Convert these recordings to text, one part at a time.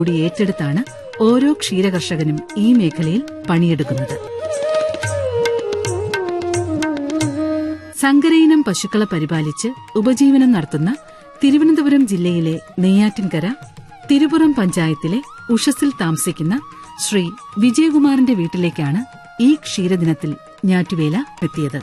കൂടി ഏറ്റെടുത്താണ് ഓരോ ക്ഷീരകർഷകനും ഈ മേഖലയിൽ പണിയെടുക്കുന്നത് സങ്കരയിനം പശുക്കളെ പരിപാലിച്ച് ഉപജീവനം നടത്തുന്ന തിരുവനന്തപുരം ജില്ലയിലെ നെയ്യാറ്റിൻകര തിരുപുറം പഞ്ചായത്തിലെ ഉഷസിൽ താമസിക്കുന്ന ശ്രീ വിജയകുമാറിന്റെ വീട്ടിലേക്കാണ് ഈ ക്ഷീരദിനത്തിൽ ഞാറ്റുവേല എത്തിയത്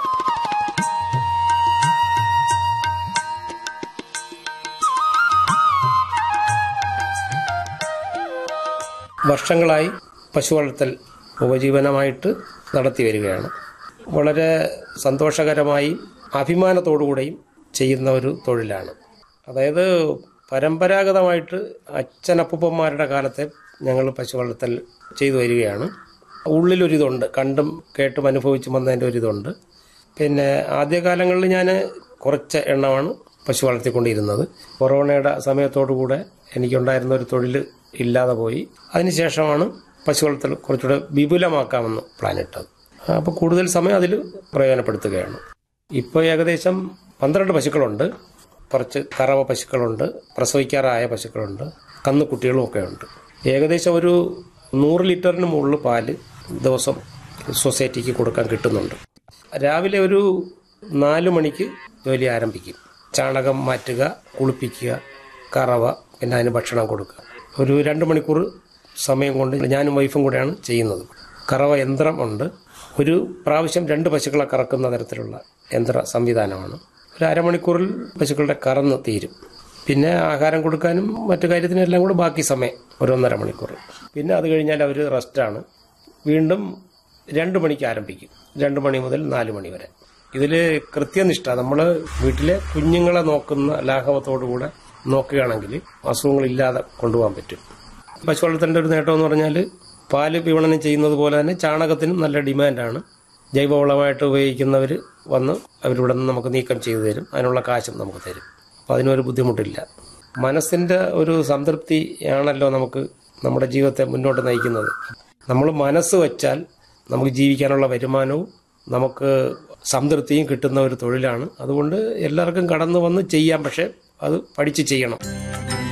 വർഷങ്ങളായി പശു വളർത്തൽ ഉപജീവനമായിട്ട് നടത്തി വരികയാണ് വളരെ സന്തോഷകരമായി അഭിമാനത്തോടുകൂടെയും ചെയ്യുന്ന ഒരു തൊഴിലാണ് അതായത് പരമ്പരാഗതമായിട്ട് അച്ഛനപ്പൂപ്പന്മാരുടെ കാലത്തെ ഞങ്ങൾ പശു വളർത്തൽ ചെയ്തു വരികയാണ് ഉള്ളിലൊരിതുണ്ട് കണ്ടും കേട്ടും അനുഭവിച്ചും വന്നതിൻ്റെ ഒരിതുണ്ട് പിന്നെ ആദ്യകാലങ്ങളിൽ ഞാൻ കുറച്ച് എണ്ണമാണ് പശു വളർത്തിക്കൊണ്ടിരുന്നത് കൊറോണയുടെ സമയത്തോടുകൂടെ എനിക്കുണ്ടായിരുന്ന ഒരു തൊഴിൽ ഇല്ലാതെ പോയി അതിനുശേഷമാണ് പശു വളർത്തൽ കുറച്ചുകൂടെ വിപുലമാക്കാമെന്ന് പ്ലാനിട്ടത് അപ്പോൾ കൂടുതൽ സമയം അതിൽ പ്രയോജനപ്പെടുത്തുകയാണ് ഇപ്പോൾ ഏകദേശം പന്ത്രണ്ട് പശുക്കളുണ്ട് കുറച്ച് കറവ പശുക്കളുണ്ട് പ്രസവിക്കാറായ പശുക്കളുണ്ട് കന്നുകുട്ടികളും ഒക്കെ ഉണ്ട് ഏകദേശം ഒരു നൂറ് ലിറ്ററിന് മുകളിൽ പാല് ദിവസം സൊസൈറ്റിക്ക് കൊടുക്കാൻ കിട്ടുന്നുണ്ട് രാവിലെ ഒരു നാല് മണിക്ക് ജോലി ആരംഭിക്കും ചാണകം മാറ്റുക കുളിപ്പിക്കുക കറവ പിന്നെ അതിന് ഭക്ഷണം കൊടുക്കുക ഒരു രണ്ട് മണിക്കൂർ സമയം കൊണ്ട് ഞാനും വൈഫും കൂടെയാണ് ചെയ്യുന്നത് കറവ യന്ത്രം ഉണ്ട് ഒരു പ്രാവശ്യം രണ്ട് പശുക്കളെ കറക്കുന്ന തരത്തിലുള്ള യന്ത്ര സംവിധാനമാണ് ഒരു അരമണിക്കൂറിൽ പശുക്കളുടെ കറന്ന് തീരും പിന്നെ ആഹാരം കൊടുക്കാനും മറ്റു കാര്യത്തിനും എല്ലാം കൂടെ ബാക്കി സമയം ഒരു ഒന്നര മണിക്കൂർ പിന്നെ അത് കഴിഞ്ഞാൽ അവർ റെസ്റ്റാണ് വീണ്ടും രണ്ട് മണിക്ക് ആരംഭിക്കും രണ്ട് മണി മുതൽ നാല് മണി വരെ ഇതിൽ കൃത്യനിഷ്ഠ നമ്മൾ വീട്ടിലെ കുഞ്ഞുങ്ങളെ നോക്കുന്ന ലാഘവത്തോടുകൂടെ നോക്കുകയാണെങ്കിൽ അസുഖങ്ങളില്ലാതെ കൊണ്ടുപോകാൻ പറ്റും പശു വളർത്തലിൻ്റെ ഒരു നേട്ടം എന്ന് പറഞ്ഞാൽ പാല് വിപണനം ചെയ്യുന്നത് പോലെ തന്നെ ചാണകത്തിനും നല്ല ഡിമാൻഡാണ് ജൈവവളമായിട്ട് ഉപയോഗിക്കുന്നവർ വന്ന് അവരിവിടെ നിന്ന് നമുക്ക് നീക്കം ചെയ്തു തരും അതിനുള്ള കാശും നമുക്ക് തരും അപ്പം അതിനൊരു ബുദ്ധിമുട്ടില്ല മനസ്സിൻ്റെ ഒരു സംതൃപ്തിയാണല്ലോ നമുക്ക് നമ്മുടെ ജീവിതത്തെ മുന്നോട്ട് നയിക്കുന്നത് നമ്മൾ മനസ്സ് വച്ചാൽ നമുക്ക് ജീവിക്കാനുള്ള വരുമാനവും നമുക്ക് സംതൃപ്തിയും കിട്ടുന്ന ഒരു തൊഴിലാണ് അതുകൊണ്ട് എല്ലാവർക്കും കടന്നു വന്ന് ചെയ്യാം പക്ഷെ അത് പഠിച്ച് ചെയ്യണം